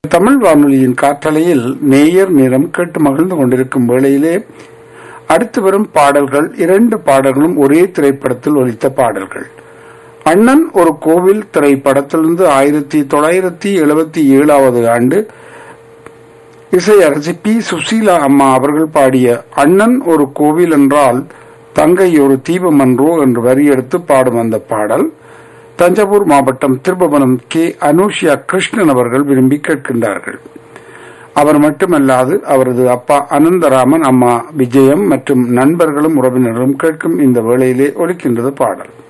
தமிழ் வானொலியின் காற்றலையில் நேயர் நிறம் கேட்டு மகிழ்ந்து கொண்டிருக்கும் வேளையிலே அடுத்து வரும் பாடல்கள் இரண்டு பாடல்களும் ஒரே திரைப்படத்தில் ஒலித்த பாடல்கள் அண்ணன் ஒரு கோவில் திரைப்படத்திலிருந்து ஆயிரத்தி தொள்ளாயிரத்தி எழுபத்தி ஏழாவது ஆண்டு இசையரசி பி சுசீலா அம்மா அவர்கள் பாடிய அண்ணன் ஒரு கோவில் என்றால் தங்கை ஒரு தீபம் அன்றோ என்று வரியெடுத்து பாடும் அந்த பாடல் தஞ்சாவூர் மாவட்டம் திருபவனம் கே அனுஷியா கிருஷ்ணன் அவர்கள் விரும்பி கேட்கின்றார்கள் அவர் மட்டுமல்லாது அவரது அப்பா அனந்தராமன் அம்மா விஜயம் மற்றும் நண்பர்களும் உறவினர்களும் கேட்கும் இந்த வேளையிலே ஒலிக்கின்றது பாடல்